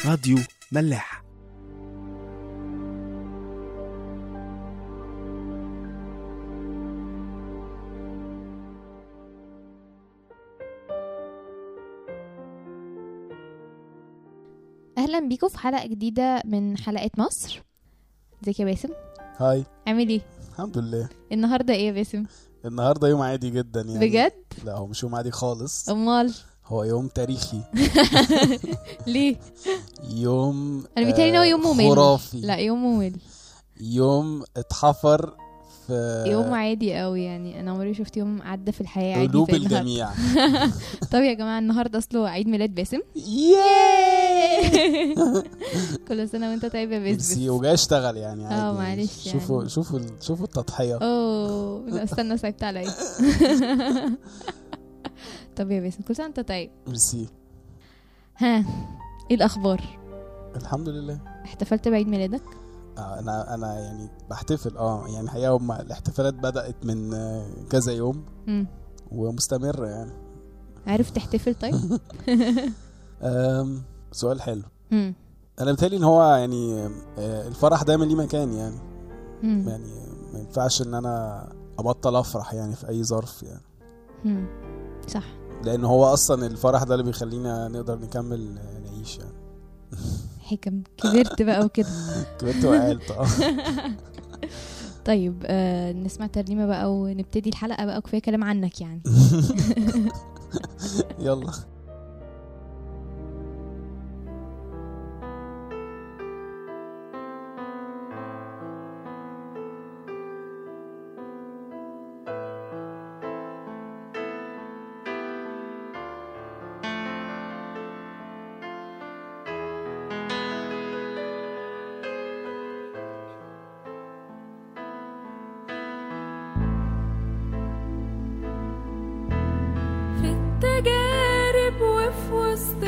راديو ملاح اهلا بيكم في حلقه جديده من حلقات مصر ازيك يا باسم هاي عامل ايه الحمد لله النهارده ايه يا باسم النهارده يوم عادي جدا يعني بجد لا هو مش يوم عادي خالص امال هو يوم تاريخي ليه يوم انا بيتهيألي ان هو آه، يوم ممل خرافي لا يوم ممل يوم اتحفر في يوم عادي قوي يعني انا عمري شفت يوم عدى في الحياه عادي قلوب زي النهاردة. الجميع طب يا جماعه النهارده اصله عيد ميلاد باسم ياي كل سنه وانت طيب يا ميرسي باسم وجاي اشتغل يعني عادي اه يعني. معلش يعني. شوفوا شوفوا ال- شوفوا التضحيه اوه لا استنى صعبت عليا طب يا باسم كل سنه وانت طيب ميرسي ها ايه الاخبار الحمد لله احتفلت بعيد ميلادك آه، انا انا يعني بحتفل اه يعني الحقيقه هم الاحتفالات بدات من آه، كذا يوم مم. ومستمره يعني عارف تحتفل طيب أم، سؤال حلو مم. انا بتهيألي ان هو يعني آه، الفرح دايما ليه مكان يعني مم. يعني ما ينفعش ان انا ابطل افرح يعني في اي ظرف يعني مم. صح لان هو اصلا الفرح ده اللي بيخلينا نقدر نكمل آه، نعيش يعني حكم كبرت بقى وكده كبرت وعقلت اه طيب آه نسمع ترنيمه بقى ونبتدي الحلقه بقى كفايه كلام عنك يعني يلا في التجارب وفي وسط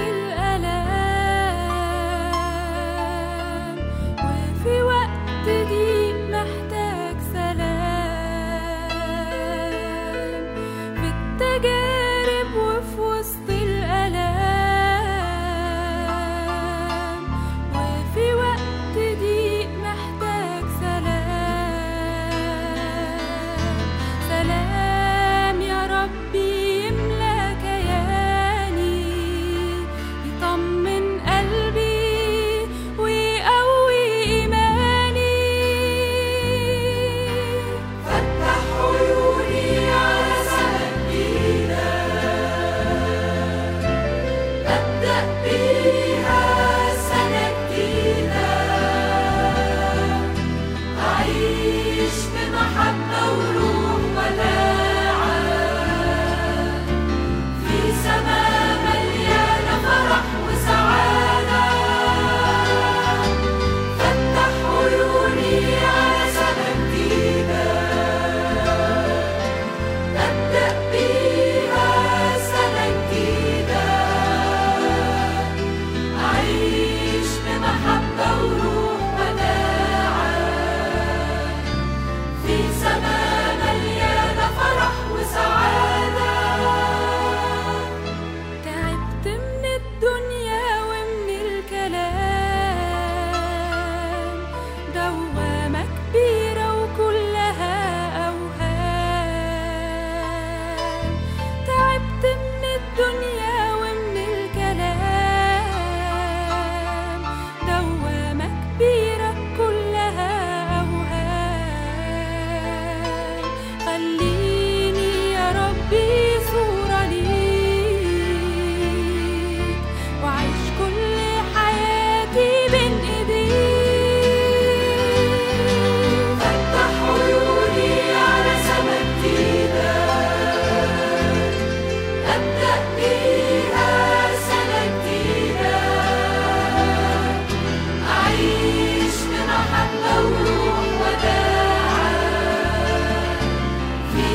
الألام وفي وقت ضيق محتاج سلام في التجارب وفي وسط الألام وفي وقت ضيق محتاج سلام سلام يا ربي يملى كياني يطمن قلبي ويقوي إيماني فتح عيوني على سنة جديدة أبدأ بيها سنة جديدة أعيش بمحبة وروح وداعة في سماء مليانة فرح وسعادة فتح عيوني على سنة جديدة أبدأ بيها سنة جديدة أعيش بمحبة وروح وداعة في سماء مليانة فرح وسعادة تعبت من الدنيا ومن الكلام دوامة كبيرة وكلها أوهام تعبت من الدنيا ومن الكلام دوامة كبيرة كلها أوهام خليني يا ربي صورة ليك وعيش كل حياتي بين ايديك فتح عيوني على سما جديدة أبدأ بيها سنة جديدة أعيش بمحبة وروح وداعة في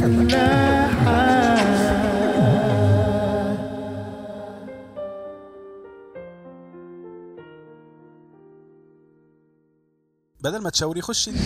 بدل ما تشاوري خشي انت.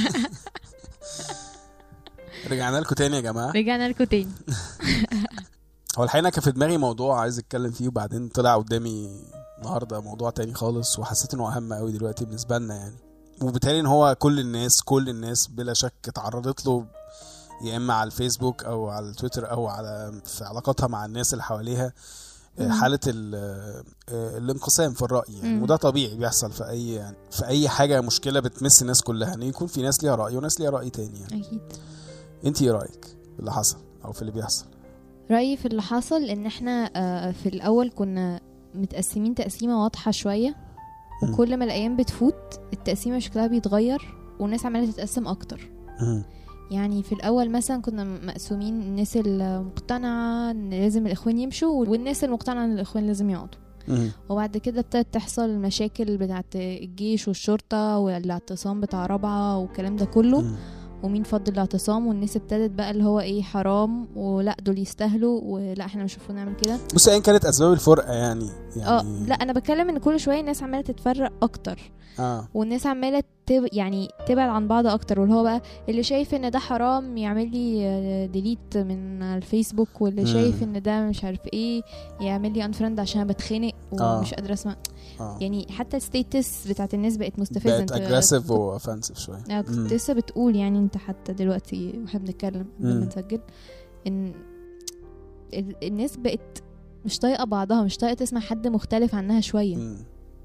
رجعنا لكم تاني يا جماعه رجعنا لكم تاني هو الحقيقه أنا كان في دماغي موضوع عايز اتكلم فيه وبعدين طلع قدامي النهارده موضوع تاني خالص وحسيت انه اهم قوي دلوقتي بالنسبه لنا يعني وبالتالي ان هو كل الناس كل الناس بلا شك اتعرضت له يا اما على الفيسبوك او على التويتر او على في علاقاتها مع الناس اللي حواليها آه، مم. حاله ال- آه، الانقسام في الراي يعني مم. وده طبيعي بيحصل في اي يعني في اي حاجه مشكله بتمس الناس كلها ان يكون في ناس ليها راي وناس ليها راي تاني يعني اكيد انت ايه رايك في اللي حصل او في اللي بيحصل رأيي في اللي حصل ان احنا آه، في الاول كنا متقسمين تقسيمة واضحة شوية مم. وكل ما الايام بتفوت التقسيمة شكلها بيتغير والناس عمالة تتقسم اكتر مم. يعني في الاول مثلا كنا مقسومين الناس المقتنعة ان لازم الاخوان يمشوا والناس المقتنعة ان الاخوان لازم يقعدوا مم. وبعد كده ابتدت تحصل المشاكل بتاعت الجيش والشرطة والاعتصام بتاع رابعة والكلام ده كله مم. ومين فضل الاعتصام والناس ابتدت بقى اللي هو ايه حرام ولا دول يستاهلوا ولا احنا مش المفروض نعمل كده بص ايا كانت اسباب الفرقه يعني اه يعني لا انا بتكلم ان كل شويه الناس عماله تتفرق اكتر اه والناس عماله تب... يعني تبعد عن بعض اكتر واللي هو بقى اللي شايف ان ده حرام يعمل لي ديليت من الفيسبوك واللي مم. شايف ان ده مش عارف ايه يعمل لي انفرند عشان أنا بتخنق آه. ومش قادره اسمع اه يعني حتى الستيتس بتاعت الناس بقت مستفزه بقت انت اجريسيف كنت- واوفنسيف شويه أنا كنت مم. لسه بتقول يعني انت حتى دلوقتي واحنا بنتكلم قبل مم. ما نسجل ان ال- الناس بقت مش طايقه بعضها مش طايقه تسمع حد مختلف عنها شويه مم.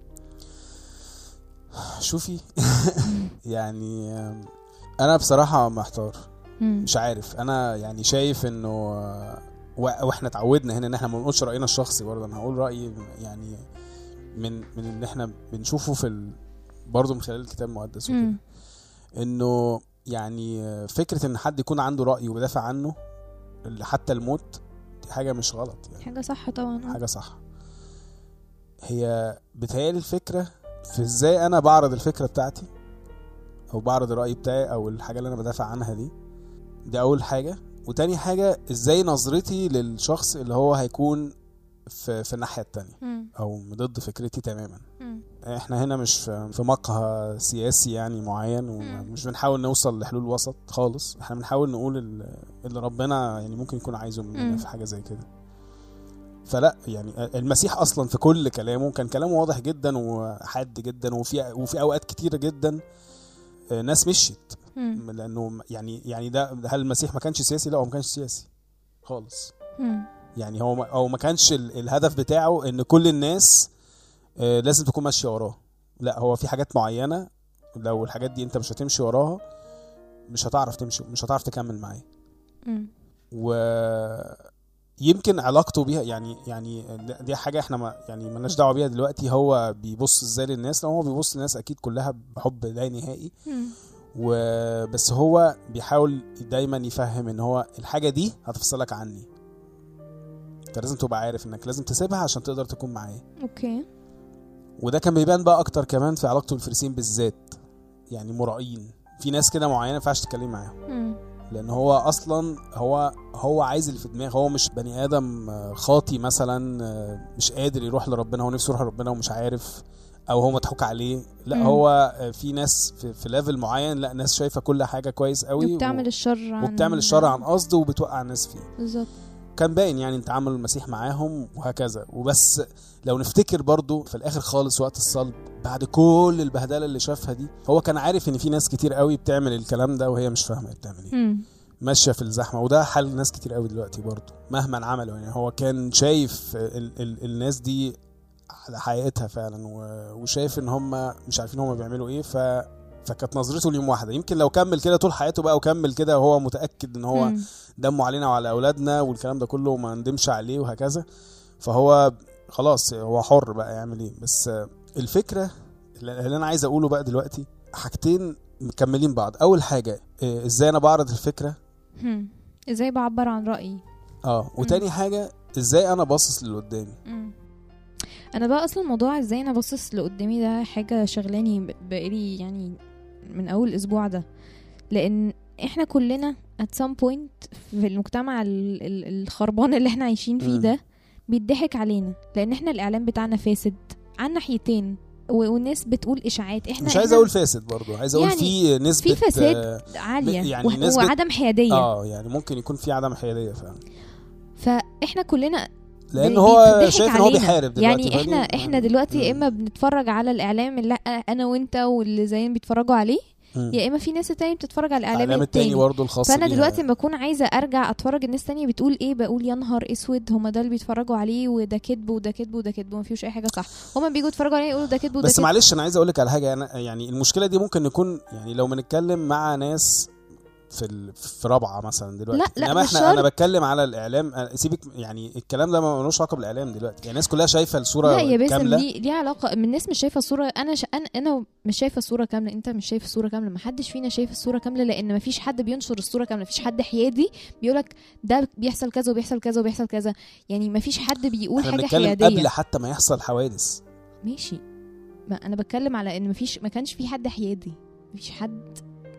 شوفي يعني آم، انا بصراحه محتار مم. مش عارف انا يعني شايف انه آه، و- واحنا اتعودنا هنا ان احنا ما بنقولش راينا الشخصي برضه انا هقول رايي يعني من من اللي احنا بنشوفه في ال... برضه من خلال الكتاب المقدس وكده مم. انه يعني آه، فكره ان حد يكون عنده راي وبيدافع عنه اللي حتى الموت دي حاجه مش غلط يعني حاجه صح طبعا آه. حاجه صح هي بتهيألي الفكره في ازاي انا بعرض الفكره بتاعتي او بعرض الراي بتاعي او الحاجه اللي انا بدافع عنها دي دي اول حاجه وتاني حاجه ازاي نظرتي للشخص اللي هو هيكون في, في الناحيه التانية مم. او ضد فكرتي تماما مم. احنا هنا مش في في مقهى سياسي يعني معين ومش بنحاول نوصل لحلول وسط خالص احنا بنحاول نقول ال- اللي ربنا يعني ممكن يكون عايزه مننا مم. في حاجه زي كده فلا يعني المسيح اصلا في كل كلامه كان كلامه واضح جدا وحاد جدا وفي وفي اوقات كتيره جدا آه، ناس مشيت مم. لانه يعني يعني ده هل المسيح ما كانش سياسي لا هو ما كانش سياسي خالص مم. يعني هو ما او ما كانش ال- الهدف بتاعه ان كل الناس آه، لازم تكون ماشيه وراه لا هو في حاجات معينه لو الحاجات دي انت مش هتمشي وراها مش هتعرف تمشي مش هتعرف تكمل معاه مم. ويمكن علاقته بيها يعني يعني دي حاجه احنا ما يعني مالناش دعوه بيها دلوقتي هو بيبص ازاي للناس لو هو بيبص للناس اكيد كلها بحب لا نهائي مم. وبس هو بيحاول دايما يفهم ان هو الحاجه دي هتفصلك عني انت لازم تبقى عارف انك لازم تسيبها عشان تقدر تكون معايا اوكي وده كان بيبان بقى اكتر كمان في علاقته بالفريسين بالذات يعني مرائين في ناس كده معينه ما ينفعش تتكلم معاهم مم. لان هو اصلا هو هو عايز اللي في دماغه هو مش بني ادم آه، خاطي مثلا آه، مش قادر يروح لربنا هو نفسه يروح لربنا ومش عارف او هو مضحوك عليه لا مم. هو آه، في ناس في, في ليفل معين لا ناس شايفه كل حاجه كويس قوي وبتعمل الشر عن وبتعمل الشر عن قصد وبتوقع الناس فيه بالظبط كان باين يعني تعامل المسيح معاهم وهكذا وبس لو نفتكر برضو في الاخر خالص وقت الصلب بعد كل البهدله اللي شافها دي هو كان عارف ان في ناس كتير قوي بتعمل الكلام ده وهي مش فاهمه هي بتعمل ايه مم. ماشيه في الزحمه وده حل ناس كتير قوي دلوقتي برضو مهما عملوا يعني هو كان شايف ال ال الناس دي على حقيقتها فعلا و- وشايف ان هم مش عارفين هم بيعملوا ايه ف فكانت نظرته اليوم واحده يمكن لو كمل كده طول حياته بقى وكمل كده وهو متاكد ان هو مم. دمه علينا وعلى اولادنا والكلام ده كله وما ندمش عليه وهكذا فهو خلاص هو حر بقى يعمل ايه بس آه، الفكره اللي اللي انا عايز اقوله بقى دلوقتي حاجتين مكملين بعض اول حاجه آه، ازاي انا بعرض الفكره مم. ازاي بعبر عن رأيي اه وتاني حاجه ازاي انا باصص للي قدامي مم. انا بقى اصلا موضوع ازاي انا باصص لقدامي ده حاجه شغلاني ب- بقالي يعني من اول اسبوع ده لان احنا كلنا at some point في المجتمع ال- ال- الخربان اللي احنا عايشين فيه مم. ده بيضحك علينا لان احنا الاعلام بتاعنا فاسد على ناحيتين و- والناس بتقول اشاعات احنا مش عايز إحنا اقول فاسد برضو عايز اقول يعني في نسبه في فساد آه، عاليه يعني و- نسبة- وعدم حياديه اه يعني ممكن يكون في عدم حياديه فعلا فاحنا كلنا لان ب- هو بيتضحك شايف ان هو علينا. بيحارب دلوقتي يعني فاهمني؟ احنا احنا دلوقتي يا مم. اما بنتفرج على الاعلام اللي انا وانت واللي زينا بيتفرجوا عليه مم. يا اما في ناس تانية بتتفرج على الاعلام الاعلام التاني التاني برضه الخاص فانا بيها. دلوقتي لما بكون عايزه ارجع اتفرج الناس تانية بتقول ايه بقول يا نهار اسود هما ده اللي بيتفرجوا عليه وده كذب وده كذب وده كذب وما فيهوش اي حاجه صح هما بيجوا يتفرجوا عليه يقولوا ده كذب وده بس كذب معلش انا عايز اقول لك على حاجه أنا يعني المشكله دي ممكن نكون يعني لو بنتكلم مع ناس في ال... في رابعه مثلا دلوقتي لا، لا، انما مش احنا انا شرط. بتكلم على الاعلام أنا- سيبك يعني الكلام ده ما ملوش علاقه بالاعلام دلوقتي يعني الناس كلها شايفه الصوره لا يا باسم كامله دي ليها علاقه من الناس مش شايفه الصوره انا ش... انا انا مش شايفه الصوره كامله انت مش شايف الصوره كامله ما حدش فينا شايف الصوره كامله لان ما فيش حد بينشر الصوره كامله ما فيش حد حيادي بيقولك ده بيحصل كذا وبيحصل كذا وبيحصل كذا يعني ما فيش حد بيقول احنا حاجه بنتكلم حياديه قبل حتى ما يحصل حوادث ماشي ما انا بتكلم على ان مفيش ما كانش في حد حيادي مفيش حد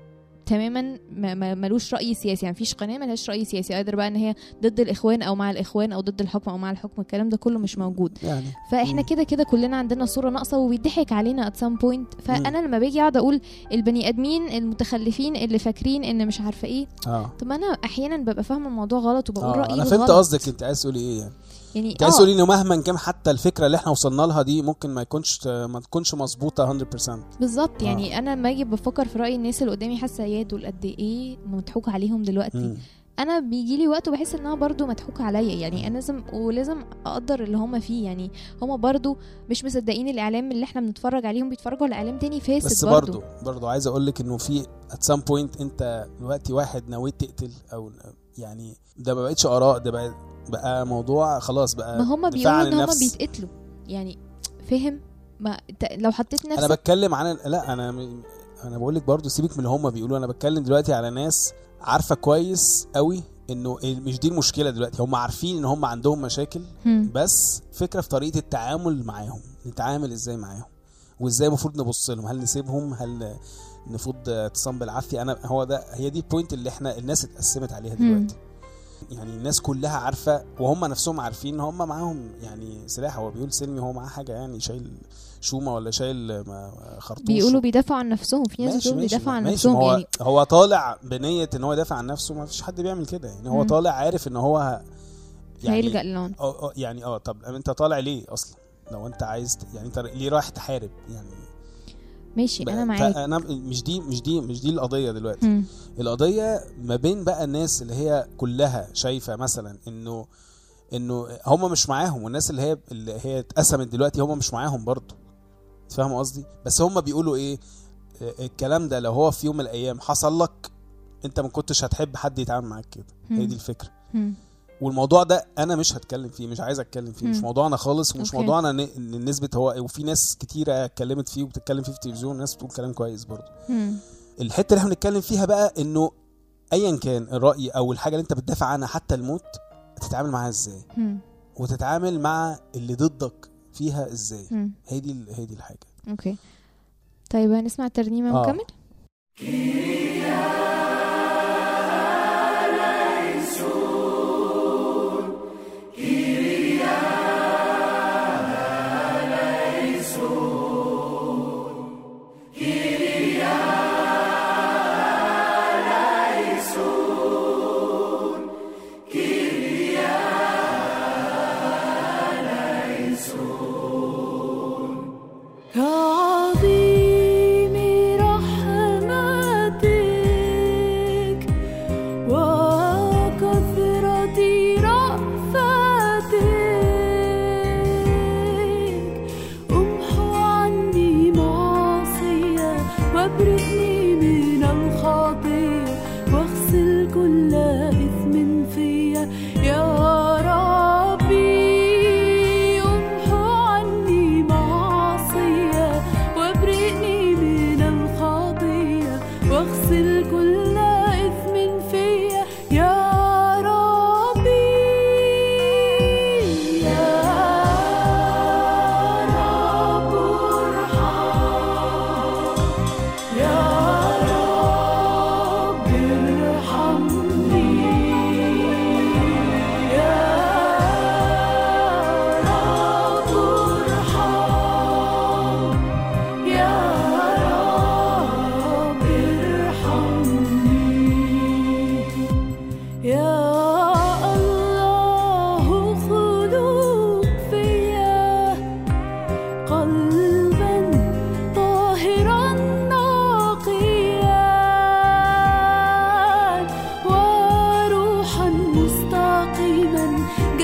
تماما ما- ما- ملوش راي سياسي يعني مفيش قناه ملهاش راي سياسي قادر بقى ان هي ضد الاخوان او مع الاخوان او ضد الحكم او مع الحكم الكلام ده كله مش موجود يعني فاحنا مم. كده كده كلنا عندنا صوره ناقصه وبيضحك علينا at some point فانا لما باجي اقعد اقول البني ادمين المتخلفين اللي فاكرين ان مش عارفه ايه اه طب ما انا احيانا ببقى فاهمه الموضوع غلط وبقول آه، رايي انا فهمت غلط. قصدك انت عايز تقولي ايه يعني يعني انت عايز آه، تقولي انه مهما كان حتى الفكره اللي احنا وصلنا لها دي ممكن ما يكونش ما تكونش مظبوطه 100% بالظبط آه. يعني انا لما اجي بفكر في راي الناس اللي قدامي حاسه يا دول قد ايه مضحوك عليهم دلوقتي مم. انا بيجي لي وقت وبحس انها برضو مضحوك عليا يعني انا لازم ولازم اقدر اللي هم فيه يعني هم برضو مش مصدقين الاعلام اللي احنا بنتفرج عليهم بيتفرجوا على اعلام تاني فاسد بس برضو, برضه برضه عايز اقول لك انه في ات سام بوينت انت دلوقتي واحد نويت تقتل او يعني ده ما بقتش اراء ده بقى بقى موضوع خلاص بقى ما هم دفاع عن بيقولوا ان هم النفس. بيتقتلوا يعني فهم ما ت- لو حطيت انا نفسك بتكلم عن لا انا م- انا بقول لك برضه سيبك من اللي هم بيقولوا انا بتكلم دلوقتي على ناس عارفه كويس قوي انه مش دي المشكله دلوقتي هم عارفين ان هم عندهم مشاكل هم. بس فكره في طريقه التعامل معاهم نتعامل ازاي معاهم وازاي المفروض نبص لهم هل نسيبهم هل نفوض اتصام بالعافيه انا هو ده هي دي البوينت اللي احنا الناس اتقسمت عليها مم. دلوقتي يعني الناس كلها عارفه وهم نفسهم عارفين ان هم معاهم يعني سلاح هو بيقول سلمي هو معاه حاجه يعني شايل شومه ولا شايل ما- خرطوش بيقولوا بيدافعوا عن نفسهم في ناس ماشي بتقول ماشي بيدافعوا عن ماشي نفسهم ما هو يعني هو طالع بنيه ان هو يدافع عن نفسه ما فيش حد بيعمل كده يعني هو مم. طالع عارف ان هو ه- هيلجأ للعنف اه اه يعني اه طب انت طالع ليه اصلا لو انت عايز ت- يعني انت ليه رايح تحارب يعني ماشي انا بقى- معاك انا مش دي مش دي مش دي القضيه دلوقتي هم. القضيه ما بين بقى الناس اللي هي كلها شايفه مثلا انه انه هم مش معاهم والناس اللي هي اللي هي اتقسمت دلوقتي هم مش معاهم برضه فاهم قصدي بس هم بيقولوا ايه آه، الكلام ده لو هو في يوم من الايام حصل لك انت ما كنتش هتحب حد يتعامل معاك كده هي هم. دي الفكره هم. والموضوع ده انا مش هتكلم فيه مش عايز اتكلم فيه مش مم. موضوعنا خالص ومش أوكي. موضوعنا ن- ان نسبه هو وفي ناس كتيره اتكلمت فيه وبتتكلم فيه في التلفزيون وناس بتقول كلام كويس برضه هم. الحته اللي احنا بنتكلم فيها بقى انه ايا كان الراي او الحاجه اللي انت بتدافع عنها حتى الموت تتعامل معاها ازاي هم. وتتعامل مع اللي ضدك فيها ازاي هم. هي دي ال- هي دي الحاجه اوكي طيب هنسمع الترنيمه آه. ونكمل كعظيم رحمتك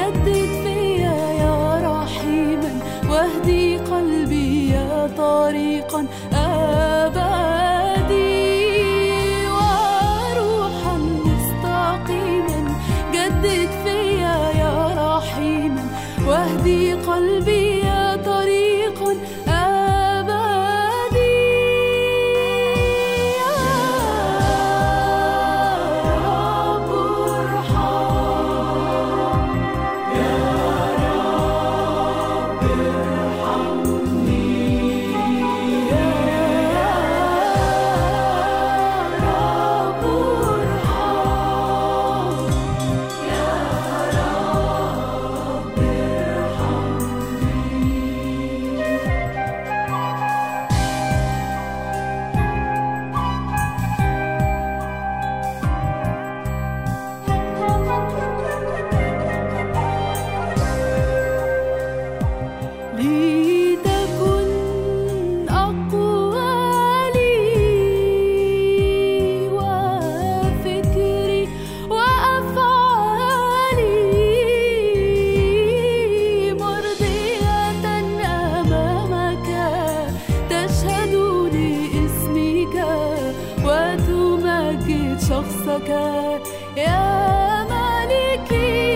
جدد فيا يا رحيما واهدي قلبي يا طريقا أبدي وروحا مستقيما جدد فيا يا رحيما واهدي قلبي يا طريقا أبدي يا رب ارحم رب ارحم يا رب لتكن أقوالي وفكري وأفعالي مرضية أمامك تشهد لاسمك وتمجد شخصك يا مالكي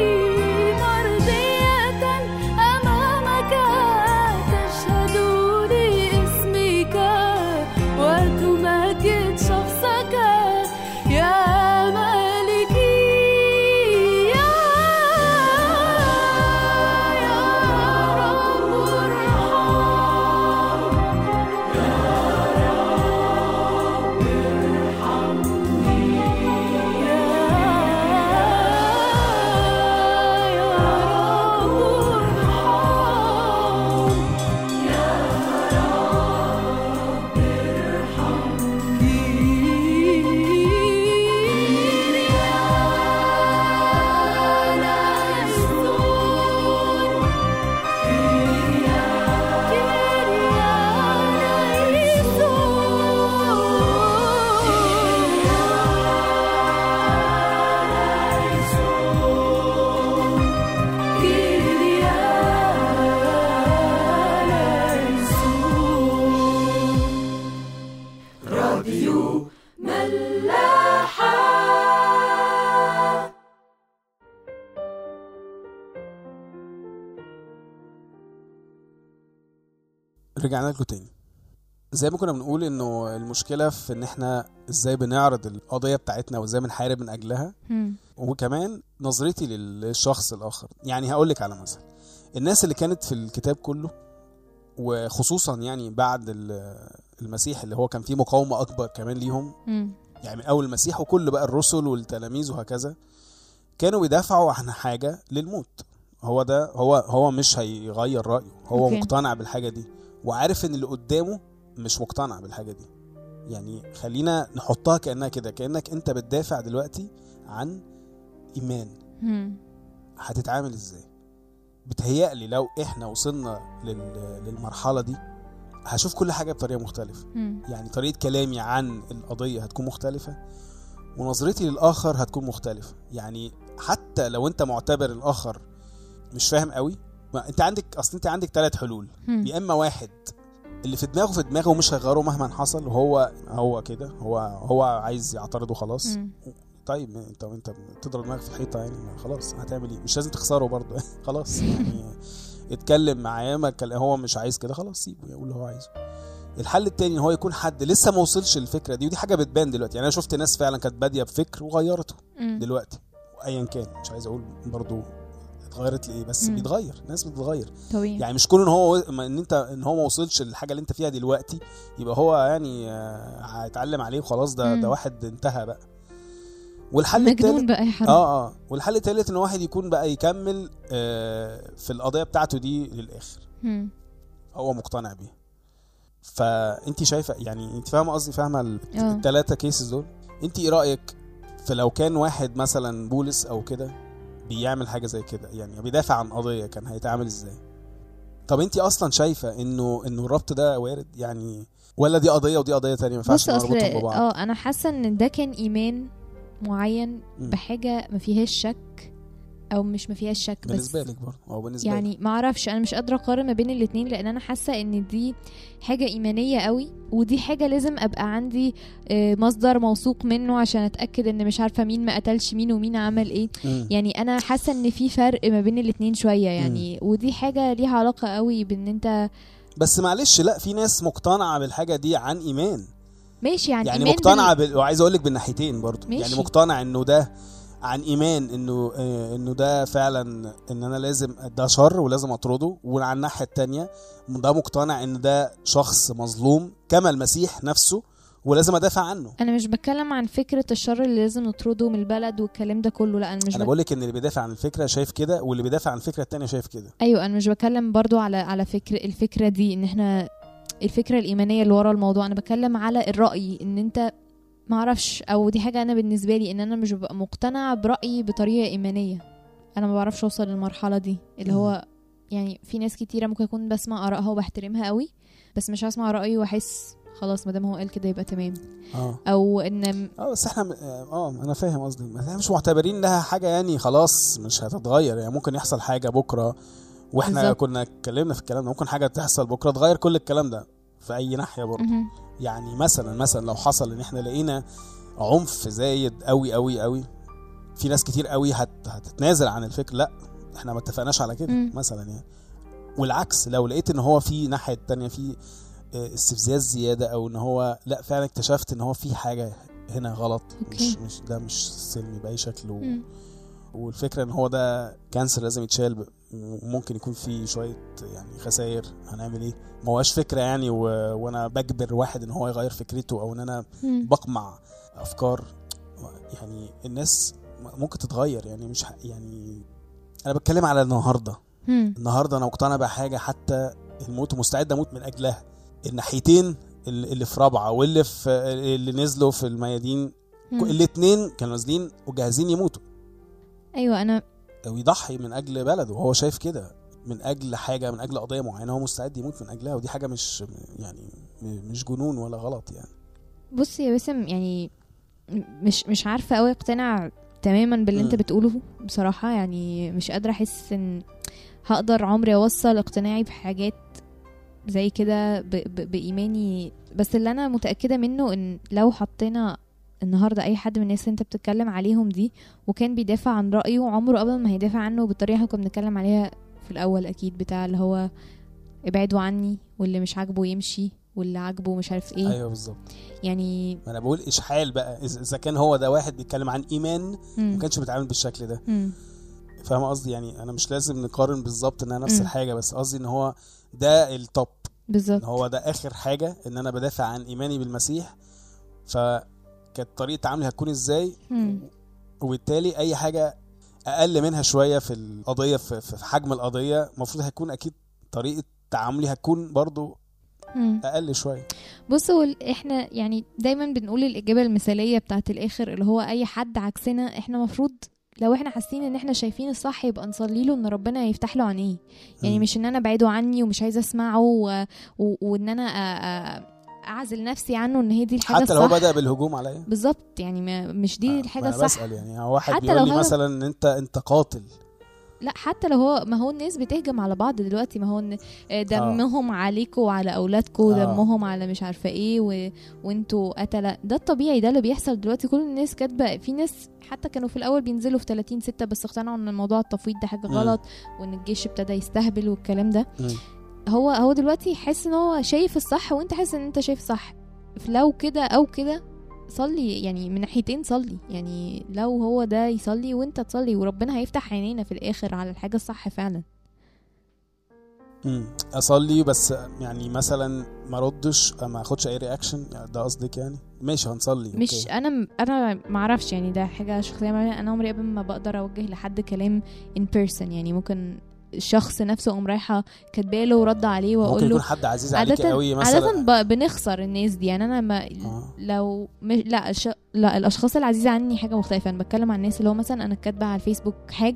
مرضية أمامك تشهد لاسمك وتمجد شخصك يا مالكي يا يا رب ارحم راديو ملاحة رجعنا لكم تاني زي ما كنا بنقول انه المشكله في ان احنا ازاي بنعرض القضيه بتاعتنا وازاي بنحارب من اجلها مم. وكمان نظرتي للشخص الاخر يعني هقول لك على مثل الناس اللي كانت في الكتاب كله وخصوصا يعني بعد ال- المسيح اللي هو كان فيه مقاومه اكبر كمان ليهم مم. يعني من اول المسيح وكل بقى الرسل والتلاميذ وهكذا كانوا بيدافعوا عن حاجه للموت هو ده هو هو مش هيغير رايه هو أوكي. مقتنع بالحاجه دي وعارف ان اللي قدامه مش مقتنع بالحاجه دي يعني خلينا نحطها كانها كده كانك انت بتدافع دلوقتي عن ايمان مم. هتتعامل ازاي بتهيألي لو احنا وصلنا لل... للمرحله دي هشوف كل حاجه بطريقه مختلفه مم. يعني طريقه كلامي عن القضيه هتكون مختلفه ونظرتي للاخر هتكون مختلفه يعني حتى لو انت معتبر الاخر مش فاهم قوي ما انت عندك اصل انت عندك ثلاث حلول مم. يا اما واحد اللي في دماغه في دماغه ومش هيغيره مهما حصل وهو هو كده هو هو عايز يعترض وخلاص مم. طيب انت انت تضرب دماغك في الحيطه يعني ما خلاص هتعمل ايه مش لازم تخسره برضه خلاص يعني اتكلم معاه ما اتكلم- هو مش عايز كده خلاص سيبه يقول اللي هو عايزه الحل التاني ان هو يكون حد لسه ما وصلش للفكره دي ودي حاجه بتبان دلوقتي يعني انا شفت ناس فعلا كانت باديه بفكر وغيرته مم. دلوقتي ايا كان مش عايز اقول برضه اتغيرت لايه بس مم. بيتغير ناس بتتغير طبيعي يعني مش كون ان هو ما ان انت ان هو ما وصلش للحاجه اللي انت فيها دلوقتي يبقى هو يعني آه، هيتعلم عليه وخلاص ده مم. ده واحد انتهى بقى والحل مجنون التالت بقى يا حرام اه اه والحل التالت ان واحد يكون بقى يكمل آه في القضيه بتاعته دي للاخر مم. هو مقتنع بيها فانت شايفه يعني انت فاهمه قصدي فاهمه آه. الثلاثه كيسز دول انت ايه رايك فلو كان واحد مثلا بولس او كده بيعمل حاجه زي كده يعني بيدافع عن قضيه كان هيتعامل ازاي طب انت اصلا شايفه انه انه الربط ده وارد يعني ولا دي قضيه ودي قضيه تانية ما ينفعش بص اصل نربطهم ببعض اه انا حاسه ان ده كان ايمان معين مم. بحاجه ما فيهاش شك او مش ما فيهاش شك بس بالنسبه لك برضه او بالنسبه لي يعني ما اعرفش انا مش قادره اقارن ما بين الاتنين لان انا حاسه ان دي حاجه ايمانيه قوي ودي حاجه لازم ابقى عندي آه، مصدر موثوق منه عشان اتاكد ان مش عارفه مين ما قتلش مين ومين عمل ايه مم. يعني انا حاسه ان في فرق ما بين الاتنين شويه يعني ودي حاجه ليها علاقه قوي بان انت بس معلش لا في ناس مقتنعه بالحاجه دي عن ايمان ماشي يعني, يعني إيمان مقتنعه بال... بال... وعايز اقول لك بالناحيتين برضو ماشي. يعني مقتنع انه ده عن ايمان انه آه، انه ده فعلا ان انا لازم ده شر ولازم اطرده وعلى الناحيه التانية ده مقتنع ان ده شخص مظلوم كما المسيح نفسه ولازم ادافع عنه انا مش بتكلم عن فكره الشر اللي لازم نطرده من البلد والكلام ده كله لا انا مش انا بك... بقول لك ان اللي بيدافع عن الفكره شايف كده واللي بيدافع عن الفكره التانية شايف كده ايوه انا مش بتكلم برضو على على فكر الفكره دي ان احنا الفكره الايمانيه اللي ورا الموضوع انا بتكلم على الراي ان انت ما اعرفش او دي حاجه انا بالنسبه لي ان انا مش ببقى مقتنعه برايي بطريقه ايمانيه انا ما بعرفش اوصل للمرحله دي اللي هو يعني في ناس كتيره ممكن اكون بسمع ارائها وبحترمها قوي بس مش هسمع رايي واحس خلاص ما دام هو قال كده يبقى تمام اه او ان اه بس احنا م- اه انا فاهم قصدي بس احنا مش معتبرين انها حاجه يعني خلاص مش هتتغير يعني ممكن يحصل حاجه بكره واحنا بالظبط. كنا اتكلمنا في الكلام ده ممكن حاجه تحصل بكره تغير كل الكلام ده في اي ناحيه برضه مهم. يعني مثلا مثلا لو حصل ان احنا لقينا عنف زايد قوي قوي قوي في ناس كتير قوي هت هتتنازل عن الفكر لا احنا ما اتفقناش على كده مم. مثلا يعني والعكس لو لقيت ان هو في ناحيه تانية في آه، استفزاز زياده او ان هو لا فعلا اكتشفت ان هو في حاجه هنا غلط مش أوكي. مش ده مش سلمي باي شكل و... مم. والفكره ان هو ده كانسر لازم يتشال ب- وممكن يكون فيه شويه يعني خسائر هنعمل ايه ما هوش فكره يعني و... وانا بجبر واحد ان هو يغير فكرته او ان انا مم. بقمع افكار يعني الناس ممكن تتغير يعني مش ح- يعني انا بتكلم على النهارده مم. النهارده انا مقتنع بحاجه حتى الموت مستعد اموت من اجلها الناحيتين اللي اللي في رابعه واللي في اللي نزلوا في الميادين مم. الاثنين كانوا نازلين وجاهزين يموتوا ايوه انا ويضحي من اجل بلده وهو شايف كده من اجل حاجه من اجل قضيه معينه هو مستعد يموت من اجلها ودي حاجه مش يعني م- مش جنون ولا غلط يعني بص يا باسم يعني م- مش مش عارفه قوي اقتنع تماما باللي انت مم. بتقوله بصراحه يعني مش قادره احس ان هقدر عمري اوصل اقتناعي بحاجات زي كده ب- ب- بايماني بس اللي انا متاكده منه ان لو حطينا النهارده اي حد من الناس اللي انت بتتكلم عليهم دي وكان بيدافع عن رايه عمره ابدا ما هيدافع عنه بالطريقه اللي كنا بنتكلم عليها في الاول اكيد بتاع اللي هو ابعدوا عني واللي مش عاجبه يمشي واللي عاجبه مش عارف ايه ايوه بالظبط يعني ما انا بقول اشحال بقى إذا- اذا كان هو ده واحد بيتكلم عن ايمان مم. ما كانش بيتعامل بالشكل ده مم. فاهم قصدي يعني انا مش لازم نقارن بالظبط انها نفس مم. الحاجه بس قصدي ان هو ده التوب ان بالظبط هو ده اخر حاجه ان انا بدافع عن ايماني بالمسيح فكانت طريقه تعاملي هتكون ازاي مم. وبالتالي اي حاجه اقل منها شويه في القضيه في, في حجم القضيه المفروض هتكون اكيد طريقه تعاملي هتكون برضو مم. اقل شويه بص هو ال- احنا يعني دايما بنقول الاجابه المثاليه بتاعت الاخر اللي هو اي حد عكسنا احنا مفروض لو احنا حاسين ان احنا شايفين الصح يبقى نصلي له ان ربنا يفتح له عينيه يعني مم. مش ان انا ابعده عني ومش عايزه اسمعه و... و... وان انا أ... أ... اعزل نفسي عنه ان هي دي الحاجه حتى لو هو الصح بدا بالهجوم عليا بالظبط يعني ما مش دي الحاجه ما أنا الصح بسال يعني هو واحد حتى بيقول لو لي هو- مثلا ان انت انت قاتل لا حتى لو هو ما هو الناس بتهجم على بعض دلوقتي ما هو إن دمهم عليكم وعلى اولادكم آه. دمهم على مش عارفه ايه و... وانتوا قتله ده الطبيعي ده اللي بيحصل دلوقتي كل الناس كاتبه في ناس حتى كانوا في الاول بينزلوا في 30 6 بس اقتنعوا ان موضوع التفويض ده حاجه مم. غلط وان الجيش ابتدى يستهبل والكلام ده مم. هو هو دلوقتي حاسس ان هو شايف الصح وانت حاسس ان انت شايف صح لو كده او كده صلي يعني من ناحيتين صلي يعني لو هو ده يصلي وانت تصلي وربنا هيفتح عينينا في الاخر على الحاجه الصح فعلا مم. اصلي بس يعني مثلا ما ردش ما اخدش اي رياكشن ده قصدك يعني ماشي هنصلي مش أوكي. انا انا ما اعرفش يعني ده حاجه شخصيه معينة. انا عمري ابدا ما بقدر اوجه لحد كلام in person يعني ممكن الشخص نفسه اقوم رايحه كاتبه له ورد عليه ممكن واقول يكون له حد عزيز عليك عادة قوي مثلا عادة ب- بنخسر الناس دي يعني انا ما آه. لو مش لا الش... لا الاشخاص العزيزه عني حاجه مختلفه انا بتكلم عن الناس اللي هو مثلا انا كاتبه على الفيسبوك حاجه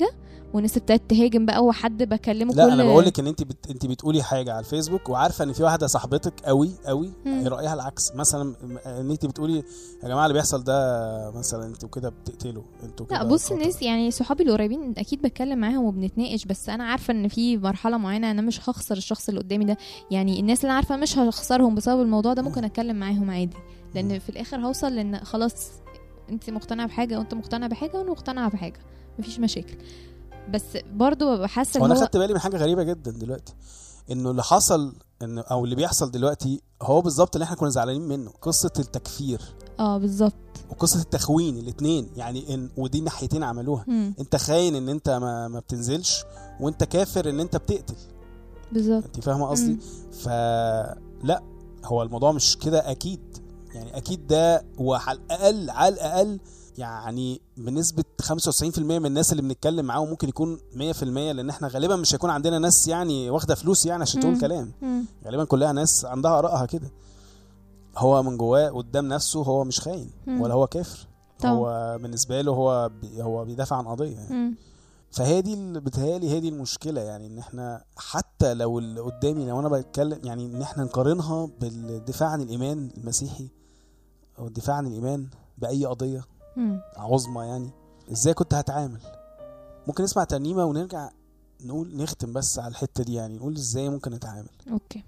والناس ابتدت تهاجم بقى وحد بكلمه لا كل انا بقول لك ان انت بت... انت بتقولي حاجه على الفيسبوك وعارفه ان في واحده صاحبتك قوي قوي مم. رايها العكس مثلا م- ان انت بتقولي يا جماعه اللي بيحصل ده مثلا انتوا كده بتقتلوا انتوا كده لا بص قتل. الناس يعني صحابي القريبين اكيد بتكلم معاهم وبنتناقش بس انا عارفه ان في مرحله معينه انا مش هخسر الشخص اللي قدامي ده يعني الناس اللي أنا عارفه مش هخسرهم بسبب الموضوع ده ممكن اتكلم معاهم عادي لان في الاخر هوصل لان خلاص انت مقتنعه بحاجه وانت مقتنع بحاجه وانا مقتنعه بحاجه مفيش مشاكل بس برضو ببقى حاسه هو ان انا هو خدت بالي من حاجه غريبه جدا دلوقتي انه اللي حصل ان او اللي بيحصل دلوقتي هو بالظبط اللي احنا كنا زعلانين منه قصه التكفير اه بالظبط وقصه التخوين الاثنين يعني ان ودي ناحيتين عملوها مم، انت خاين ان انت ما, ما بتنزلش وانت كافر ان انت بتقتل بالظبط انت فاهمه قصدي مم. فلا هو الموضوع مش كده اكيد يعني اكيد ده وعلى الاقل على الاقل يعني بنسبة 95% من الناس اللي بنتكلم معاهم ممكن يكون 100% لان احنا غالبا مش هيكون عندنا ناس يعني واخدة فلوس يعني عشان تقول مم. كلام مم، غالبا كلها ناس عندها ارائها كده هو من جواه قدام نفسه هو مش خاين مم. ولا هو كافر طبعا. هو بالنسبة له هو بي هو بيدافع عن قضية يعني. مم، فهي دي اللي بتهيالي هي دي المشكله يعني ان احنا حتى لو اللي قدامي لو انا بتكلم يعني ان احنا نقارنها بالدفاع عن الايمان المسيحي او الدفاع عن الايمان باي قضيه مم. عظمى يعني ازاي كنت هتعامل ممكن نسمع ترنيمه ونرجع نقول نختم بس على الحته دي يعني نقول ازاي ممكن نتعامل اوكي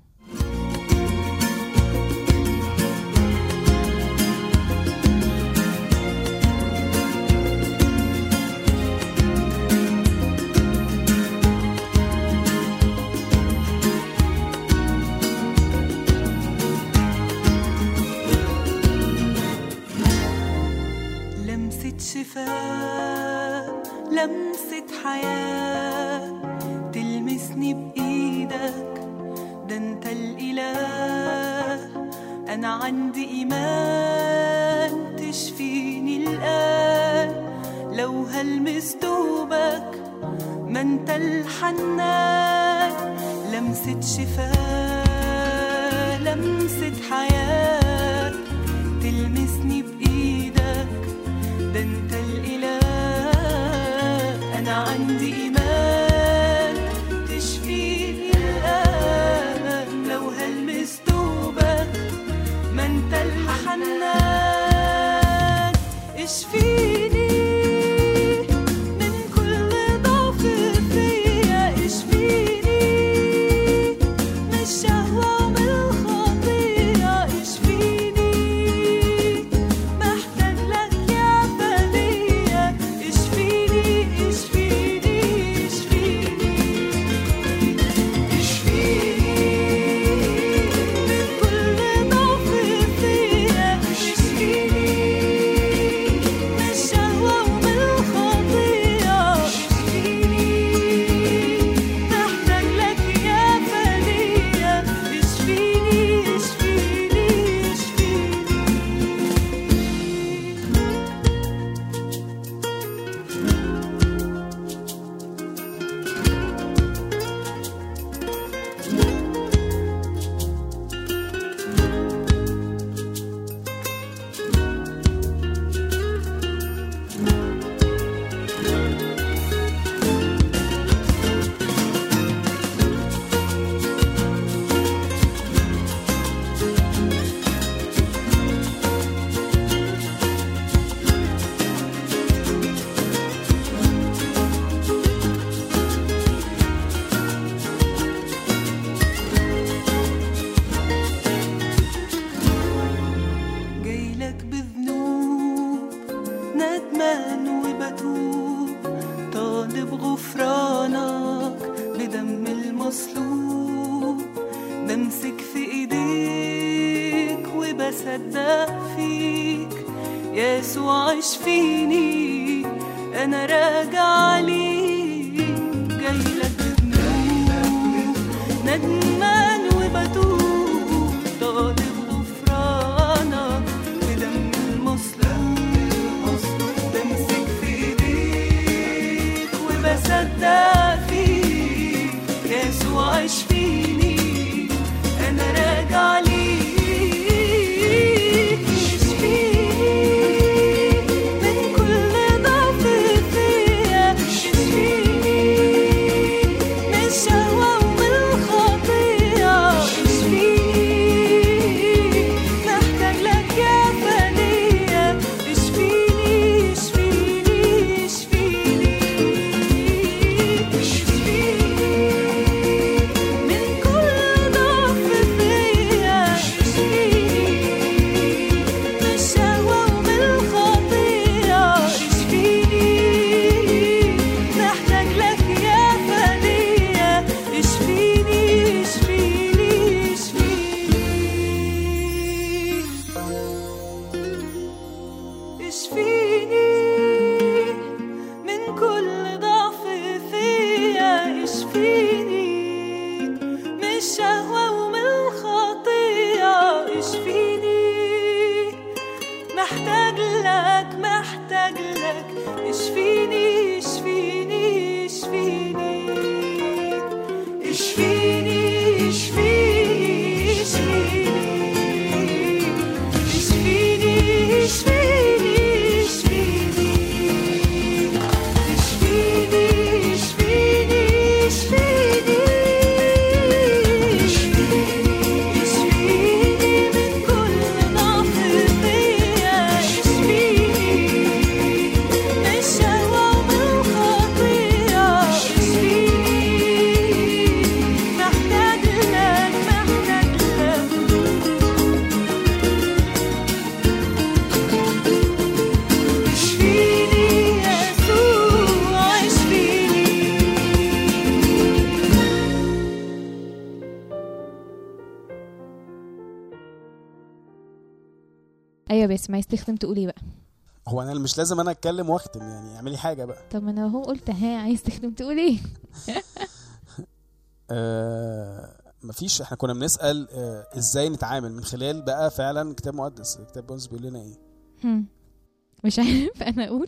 لمسة شفاء لمسة حياة تلمسني بإيدك ده انت الإله أنا عندي إيمان تشفيني الآن لو هلمس دوبك ما انت الحنان لمسة شفاء لمسة حياة تلمسني بإيدك ده انت الإله أنا عندي إيمان تشفيني الآن لو هلمس دوبك ما انت الحنان اشفيني من كل ضعف فيا اشفيني من الشهوة ومن الخطية اشفيني محتاج لك يا فدية اشفيني اشفيني اشفيني اشفيني من كل ضعف فيا اشفيني من الشهوة ومن الخطية اشفيني محتاج لك يا فدية اشفيني اشفيني اشفيني جايلك بذنوب ندمان وبتوب طالب غفرانك بدم المصلوب بمسك في ايديك وبصدق فيك يسوع اشفيني انا راجع ليك جايلك بذنوب ندمان وبتوب طالب غفرانك بدم المصلوب بمسك في ايديك وبصدق فيك يسوع اشفيني انا راجع ليك اشفيني من كل ضعف فيا اشفيني اشفيني اشفيني اشفيني اشفيني اشفيني اشفيني اشفيني اشفيني اشفيني اشفيني من كل ضعف فيا اشفيني من الشهوة ومن الخطيئة اشفيني محتاج لك محتاج لك اشفيني يسوع اشفيني ايوه بس ما يستخدم تقولي بقى هو انا مش لازم انا اتكلم واختم يعني اعملي حاجه بقى طب ما انا هو قلت ها عايز تخدم تقول ايه آه مفيش احنا كنا بنسال آه ازاي نتعامل من خلال بقى فعلا كتاب مقدس الكتاب المقدس بيقول لنا ايه هم. مش عارف انا اقول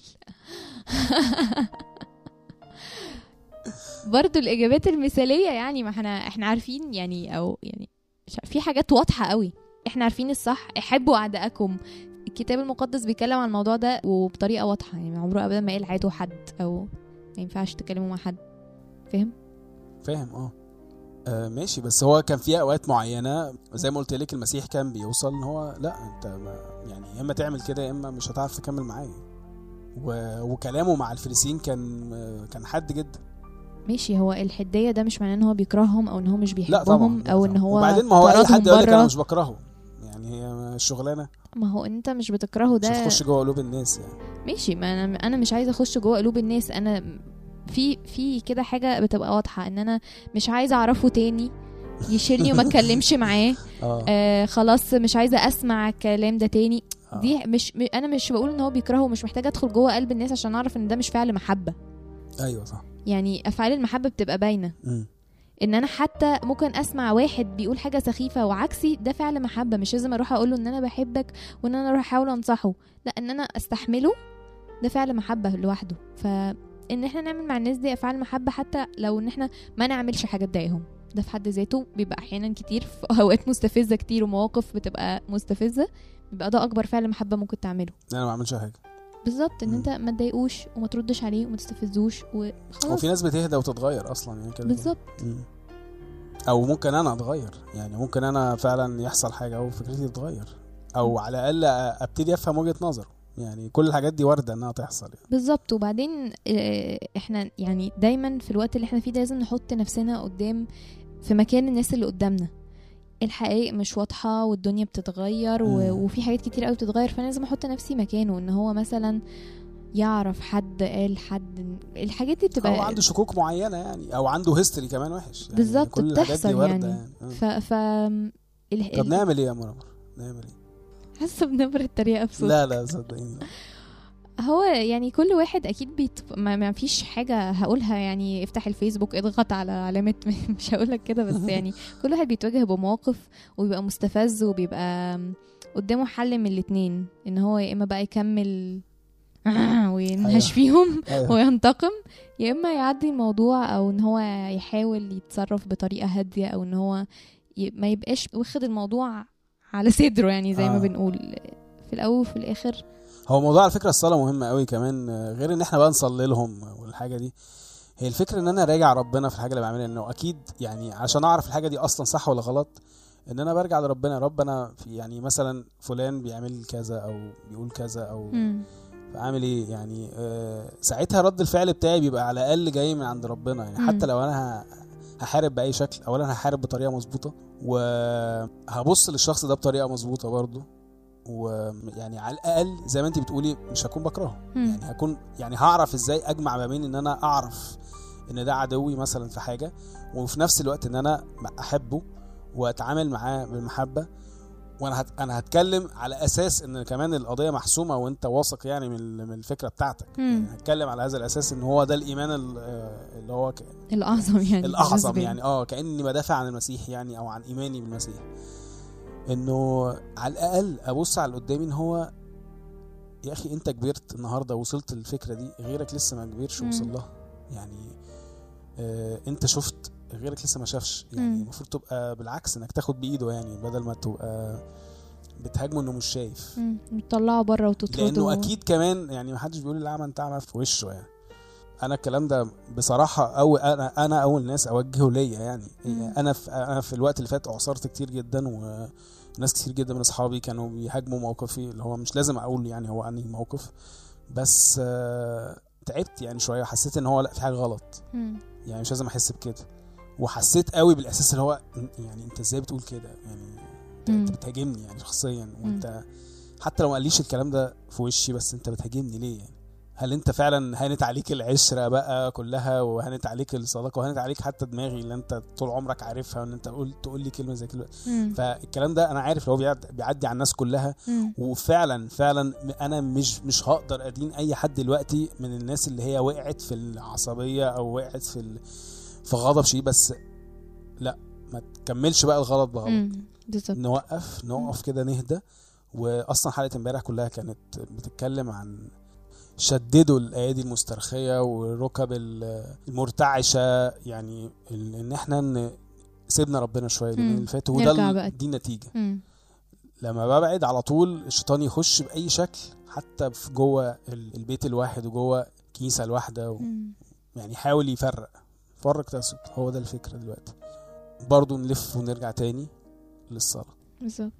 برضو الاجابات المثاليه يعني ما احنا احنا عارفين يعني او يعني مش عارف- في حاجات واضحه قوي احنا عارفين الصح احبوا اعدائكم الكتاب المقدس بيتكلم عن الموضوع ده وبطريقه واضحه يعني عمره ابدا ما قال عادوا حد او ما ينفعش تتكلموا مع حد فاهم فاهم اه آه، ماشي بس هو كان في اوقات معينه زي ما قلت لك المسيح كان بيوصل ان هو لا انت ما يعني يا اما تعمل كده يا اما مش هتعرف تكمل معايا و... وكلامه مع الفريسين كان آه، كان حد جدا ماشي هو الحديه ده مش معناه ان هو بيكرههم او ان هو مش لا طبعا بيحبهم لا او ان طبعاً. هو وبعدين ما هو اي طردهم حد يقول لك انا برا. مش بكرهه يعني هي الشغلانه ما هو انت مش بتكرهه مش ده هتخش جوه قلوب الناس يعني ماشي ما انا انا مش عايزه اخش جوه قلوب الناس انا في في كده حاجه بتبقى واضحه ان انا مش عايزه اعرفه تاني يشيلني وما اتكلمش معاه اه آه خلاص مش عايزه اسمع الكلام ده تاني آه. دي مش م- انا مش بقول ان هو بيكرهه ومش محتاجه ادخل جوه قلب الناس عشان اعرف ان ده مش فعل محبه ايوه صح يعني افعال المحبه بتبقى باينه مم. ان انا حتى ممكن اسمع واحد بيقول حاجه سخيفه وعكسي ده فعل محبه مش لازم اروح اقول له ان انا بحبك وان انا اروح احاول انصحه لا ان انا استحمله ده فعل محبه لوحده فان احنا نعمل مع الناس دي افعال محبه حتى لو ان احنا ما نعملش حاجه تضايقهم ده في حد ذاته بيبقى احيانا كتير في اوقات مستفزه كتير ومواقف بتبقى مستفزه بيبقى ده اكبر فعل محبه ممكن تعمله انا ما اعملش حاجه بالظبط ان مم. انت ما تضايقوش وما تردش عليه وما تستفزوش هو وخلاص في ناس بتهدى وتتغير اصلا يعني كده بالظبط مم. او ممكن انا اتغير يعني ممكن انا فعلا يحصل حاجه او فكرتي تتغير او على الاقل ابتدي افهم وجهه نظره يعني كل الحاجات دي وارده انها تحصل يعني. بالظبط وبعدين آه، احنا يعني دايما في الوقت اللي احنا فيه ده لازم نحط نفسنا قدام في مكان الناس اللي قدامنا الحقائق مش واضحة والدنيا بتتغير و... مم. وفي حاجات كتير قوي بتتغير فانا لازم احط نفسي مكانه ان هو مثلا يعرف حد قال حد الحاجات دي بتبقى او عنده شكوك معينه يعني او عنده هيستوري كمان وحش يعني بالظبط، كل الحاجات دي بتحصل وارده يعني. يعني, يعني. ف, ف... ال... طب ال- نعمل ايه يا منور نعمل ايه حاسه بنبرة التريقه بصوت لا لا صدقيني هو يعني كل واحد اكيد بيت... ما, ما فيش حاجه هقولها يعني افتح الفيسبوك اضغط على علامه مش هقول لك كده بس يعني كل واحد بيتواجه بمواقف وبيبقى مستفز وبيبقى قدامه حل من الاتنين ان هو يا اما بقى يكمل وينهش أيوة. فيهم أيوة. وينتقم يا اما يعدي الموضوع او ان هو يحاول يتصرف بطريقه هاديه او ان هو ي... ما يبقاش واخد الموضوع على صدره يعني زي ما آه. بنقول في الاول وفي الاخر هو موضوع على فكره الصلاه مهمه قوي كمان آه، غير ان احنا بقى نصلي لهم والحاجه دي هي الفكره ان انا راجع ربنا في الحاجه اللي بعملها انه اكيد يعني عشان اعرف الحاجه دي اصلا صح ولا غلط ان انا برجع لربنا يا رب انا في يعني مثلا فلان بيعمل كذا او بيقول كذا او مم. بعمل ايه يعني آه ساعتها رد الفعل بتاعي بيبقى على الاقل جاي من عند ربنا يعني مم. حتى لو انا ه- هحارب باي شكل اولا هحارب بطريقه مظبوطه وهبص للشخص ده بطريقه مظبوطه برضه ويعني على الاقل زي ما انت بتقولي مش هكون بكرهه مم. يعني هكون يعني هعرف ازاي اجمع ما بين ان انا اعرف ان ده عدوي مثلا في حاجه وفي نفس الوقت ان انا احبه واتعامل معاه بالمحبه وانا هت... انا هتكلم على اساس ان كمان القضيه محسومه وانت واثق يعني من ال- من الفكره بتاعتك مم. يعني هتكلم على هذا الاساس ان هو ده الايمان ال- آه، اللي هو ك... الاعظم يعني الاعظم بالنسبة لي. يعني اه كاني بدافع عن المسيح يعني او عن ايماني بالمسيح انه على الاقل ابص على اللي قدامي ان هو يا اخي انت كبرت النهارده وصلت للفكره دي غيرك لسه ما كبرش مم. وصل لها يعني آه انت شفت غيرك لسه ما شافش يعني مم. المفروض تبقى بالعكس انك تاخد بايده يعني بدل ما تبقى بتهاجمه انه مش شايف مم. تطلعه بره وتطرده لانه اكيد كمان يعني ما حدش بيقول الاعمى انت اعمى في وشه يعني انا الكلام ده بصراحه او انا انا اول ناس اوجهه ليا يعني مم. انا في انا في الوقت اللي فات عصرت كتير جدا وناس كتير جدا من اصحابي كانوا بيهاجموا موقفي اللي هو مش لازم اقول يعني هو انهي موقف بس آه، تعبت يعني شويه وحسيت ان هو لا في حاجه غلط مم. يعني مش لازم احس بكده وحسيت قوي بالاحساس اللي هو يعني انت ازاي بتقول كده يعني انت, مم. انت بتهاجمني يعني شخصيا وانت حتى لو ما قاليش الكلام ده في وشي بس انت بتهاجمني ليه يعني هل انت فعلا هانت عليك العشره بقى كلها وهانت عليك الصداقه وهانت عليك حتى دماغي اللي انت طول عمرك عارفها وان انت تقول تقول لي كلمه زي كده مم. فالكلام ده انا عارف لو بيعد- بيعدي على الناس كلها مم. وفعلا فعلا انا مش مش هقدر ادين اي حد دلوقتي من الناس اللي هي وقعت في العصبيه او وقعت في ال... في غضب شيء بس لا ما تكملش بقى الغلط بغلط مم. بالظبط نوقف نقف كده نهدى واصلا حلقه امبارح كلها كانت بتتكلم عن شددوا الايادي المسترخيه والركب ال- المرتعشه يعني ال- ان احنا ن- سيبنا ربنا شويه اليومين مم. اللي فاتوا وده نرجع ال- بقى. دي النتيجه مم. لما ببعد على طول الشيطان يخش باي شكل حتى في جوه ال- البيت الواحد وجوه كنيسه الواحده و... مم. يعني يحاول يفرق فرق تسد هو ده الفكره دلوقتي برضو نلف ونرجع تاني للصلاه بالظبط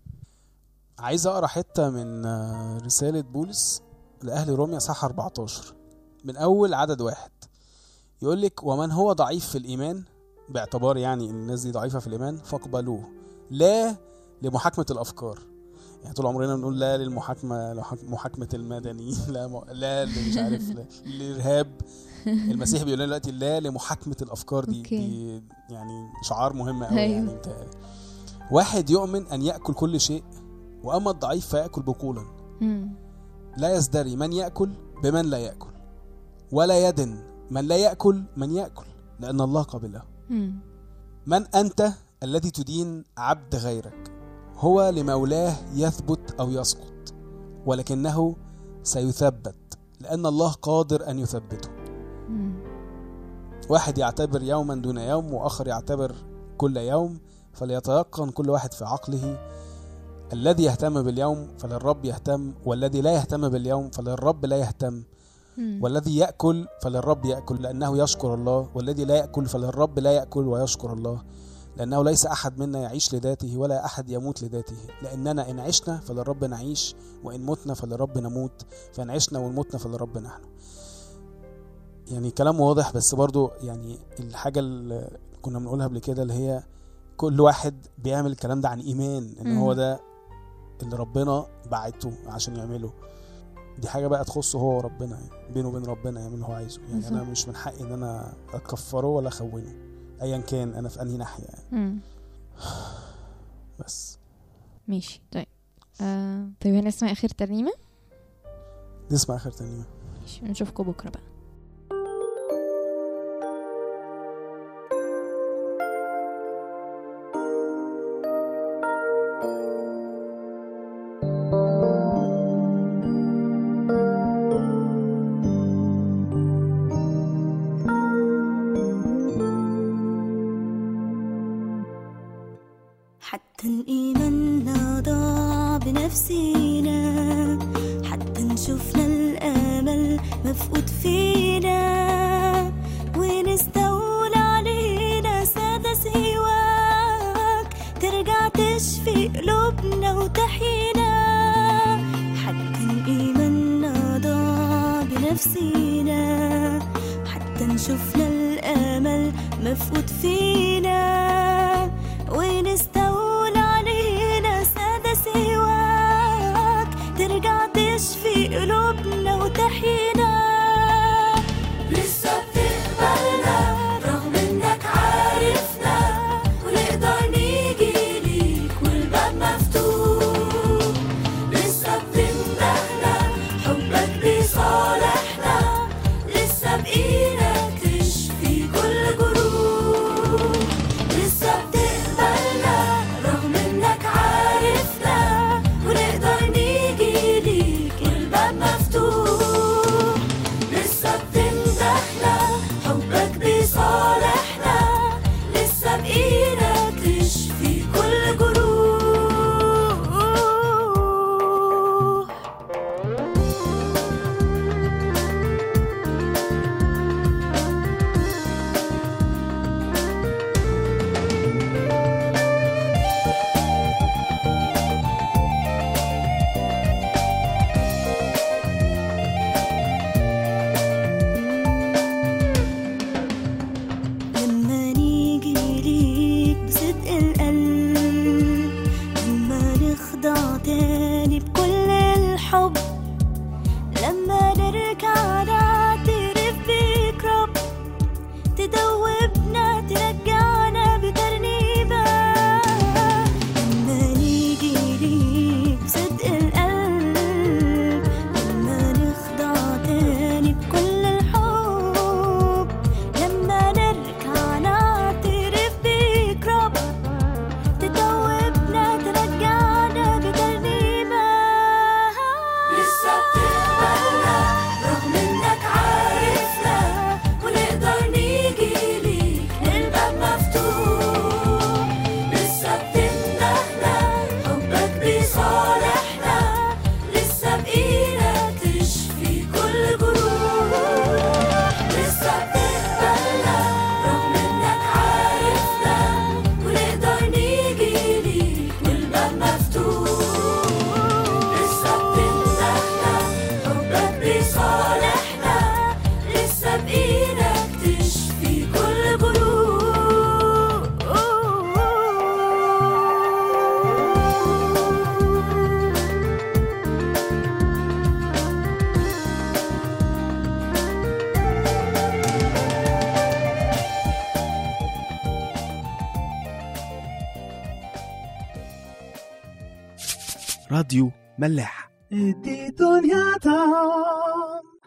عايز اقرا حته من آه، رساله بولس لاهل روميا صح 14 من اول عدد واحد يقول لك ومن هو ضعيف في الايمان باعتبار يعني ان الناس دي ضعيفه في الايمان فاقبلوه لا لمحاكمه الافكار يعني طول عمرنا بنقول لا للمحاكمه لحك- محاكمه المدنيين لا م... لا مش عارف لا للارهاب المسيح بيقول لنا دلوقتي لا لمحاكمه الافكار دي أوكي. دي يعني شعار مهم قوي أيوه. يعني انت واحد يؤمن ان ياكل كل شيء واما الضعيف فياكل بقولا مم. لا يزدري من ياكل بمن لا ياكل ولا يدن من لا ياكل من ياكل لان الله قبله مم. من انت الذي تدين عبد غيرك هو لمولاه يثبت او يسقط ولكنه سيثبت لان الله قادر ان يثبته مم. واحد يعتبر يوما دون يوم واخر يعتبر كل يوم فليتيقن كل واحد في عقله الذي يهتم باليوم فللرب يهتم والذي لا يهتم باليوم فللرب لا يهتم مم. والذي يأكل فللرب يأكل لأنه يشكر الله والذي لا يأكل فللرب لا يأكل ويشكر الله لأنه ليس أحد منا يعيش لذاته ولا أحد يموت لذاته لأننا إن عشنا فللرب نعيش وإن متنا فللرب نموت فإن عشنا وإن متنا فللرب نحن يعني كلام واضح بس برضو يعني الحاجة اللي كنا بنقولها قبل كده اللي هي كل واحد بيعمل الكلام ده عن إيمان إن مم. هو ده اللي ربنا بعته عشان يعمله دي حاجه بقى تخصه هو وربنا يعني بينه وبين ربنا يعمل اللي هو عايزه يعني انا بالظبط. مش من حقي ان انا اكفره ولا اخونه ايا كان انا في انهي ناحيه يعني مم. بس ماشي طيب آه. طيب هنسمع اخر ترنيمه نسمع اخر ترنيمه ماشي نشوفكم بكره بقى حتى إيماننا ضاع بنفسينا حتى نشوفنا الأمل مفقود فينا ونستولى علينا سادة سواك ترجع تشفي قلوبنا وتحيينا حتى إيماننا ضاع بنفسينا حتى نشوفنا الأمل مفقود فينا ونستولى علينا سادة سواك ترجع تشفي قلوبنا وتحيينا لسه بتقبلنا رغم انك عارفنا ونقدر نيجي ليك والباب مفتوح لسه بتندهنا حبك بيصالحنا لسه بإيدك تشفي كل جروح راديو ملاح دي دنيا تا